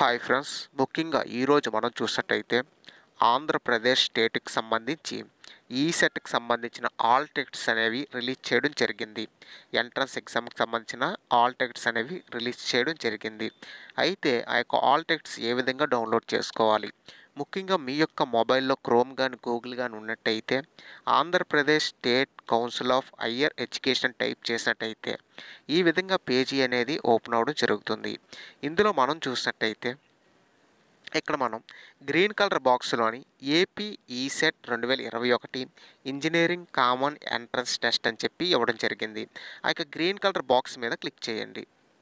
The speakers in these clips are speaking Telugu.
హాయ్ ఫ్రెండ్స్ ముఖ్యంగా ఈరోజు మనం చూసినట్టయితే ఆంధ్రప్రదేశ్ స్టేట్కి సంబంధించి ఈ సెట్కి సంబంధించిన ఆల్ టికెట్స్ అనేవి రిలీజ్ చేయడం జరిగింది ఎంట్రన్స్ ఎగ్జామ్కి సంబంధించిన ఆల్ టికెట్స్ అనేవి రిలీజ్ చేయడం జరిగింది అయితే ఆ యొక్క ఆల్ టికెట్స్ ఏ విధంగా డౌన్లోడ్ చేసుకోవాలి ముఖ్యంగా మీ యొక్క మొబైల్లో క్రోమ్ కానీ గూగుల్ కానీ ఉన్నట్టయితే Andhra Pradesh state council of higher education type చేసినట్టయితే ఈ విధంగా పేజీ అనేది ఓపెన్ అవ్వడం జరుగుతుంది ఇందులో మనం చూసినట్టయితే ఇక్కడ మనం గ్రీన్ కలర్ బాక్స్లోని ఏపీ ఈసెట్ రెండు వేల ఇరవై ఒకటి ఇంజనీరింగ్ కామన్ ఎంట్రన్స్ టెస్ట్ అని చెప్పి ఇవ్వడం జరిగింది ఆ యొక్క గ్రీన్ కలర్ బాక్స్ మీద క్లిక్ చేయండి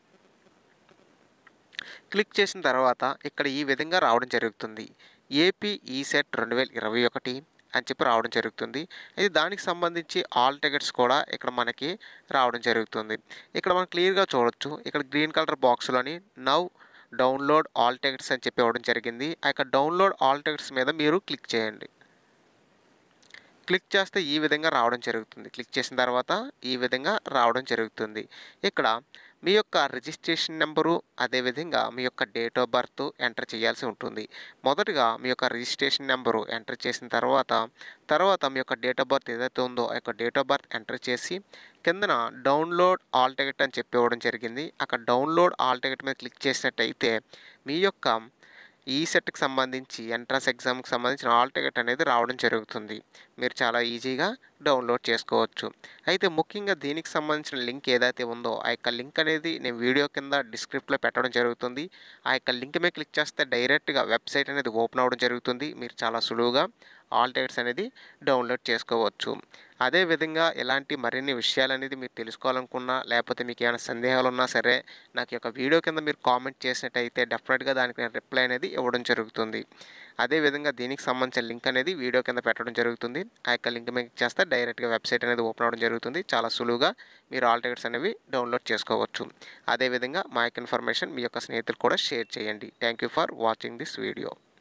క్లిక్ చేసిన తర్వాత ఇక్కడ ఈ విధంగా రావడం జరుగుతుంది ఏపీ ఈసెట్ రెండు వేల ఇరవై ఒకటి అని చెప్పి రావడం జరుగుతుంది అయితే దానికి సంబంధించి ఆల్ టికెట్స్ కూడా ఇక్కడ మనకి రావడం జరుగుతుంది ఇక్కడ మనం క్లియర్గా చూడొచ్చు ఇక్కడ గ్రీన్ కలర్ బాక్స్లోని నవ్ డౌన్లోడ్ ఆల్ టికెట్స్ అని చెప్పి ఇవ్వడం జరిగింది ఆ యొక్క డౌన్లోడ్ ఆల్ టికెట్స్ మీద మీరు క్లిక్ చేయండి క్లిక్ చేస్తే ఈ విధంగా రావడం జరుగుతుంది క్లిక్ చేసిన తర్వాత ఈ విధంగా రావడం జరుగుతుంది ఇక్కడ మీ యొక్క రిజిస్ట్రేషన్ నెంబరు అదేవిధంగా మీ యొక్క డేట్ ఆఫ్ బర్త్ ఎంటర్ చేయాల్సి ఉంటుంది మొదటగా మీ యొక్క రిజిస్ట్రేషన్ నెంబరు ఎంటర్ చేసిన తర్వాత తర్వాత మీ యొక్క డేట్ ఆఫ్ బర్త్ ఏదైతే ఉందో ఆ యొక్క డేట్ ఆఫ్ బర్త్ ఎంటర్ చేసి కిందన డౌన్లోడ్ ఆల్ టికెట్ అని చెప్పి ఇవ్వడం జరిగింది అక్కడ డౌన్లోడ్ ఆల్ టికెట్ మీద క్లిక్ చేసినట్టయితే మీ యొక్క ఈ సెట్కి సంబంధించి ఎంట్రన్స్ ఎగ్జామ్కి సంబంధించిన ఆల్ టికెట్ అనేది రావడం జరుగుతుంది మీరు చాలా ఈజీగా డౌన్లోడ్ చేసుకోవచ్చు అయితే ముఖ్యంగా దీనికి సంబంధించిన లింక్ ఏదైతే ఉందో ఆ యొక్క లింక్ అనేది నేను వీడియో కింద డిస్క్రిప్ట్లో పెట్టడం జరుగుతుంది ఆ యొక్క లింక్ మీద క్లిక్ చేస్తే డైరెక్ట్గా వెబ్సైట్ అనేది ఓపెన్ అవ్వడం జరుగుతుంది మీరు చాలా సులువుగా ఆల్ టికెట్స్ అనేది డౌన్లోడ్ చేసుకోవచ్చు అదేవిధంగా ఇలాంటి మరిన్ని విషయాలు అనేది మీరు తెలుసుకోవాలనుకున్నా లేకపోతే మీకు ఏమైనా సందేహాలు ఉన్నా సరే నాకు ఈ యొక్క వీడియో కింద మీరు కామెంట్ చేసినట్టయితే డెఫినెట్గా దానికి నేను రిప్లై అనేది ఇవ్వడం జరుగుతుంది అదేవిధంగా దీనికి సంబంధించిన లింక్ అనేది వీడియో కింద పెట్టడం జరుగుతుంది ఆ యొక్క లింక్ మీద చేస్తే డైరెక్ట్గా వెబ్సైట్ అనేది ఓపెన్ అవ్వడం జరుగుతుంది చాలా సులువుగా మీరు ఆల్ టికెట్స్ అనేవి డౌన్లోడ్ చేసుకోవచ్చు అదేవిధంగా మా యొక్క ఇన్ఫర్మేషన్ మీ యొక్క స్నేహితులు కూడా షేర్ చేయండి thank you for watching this video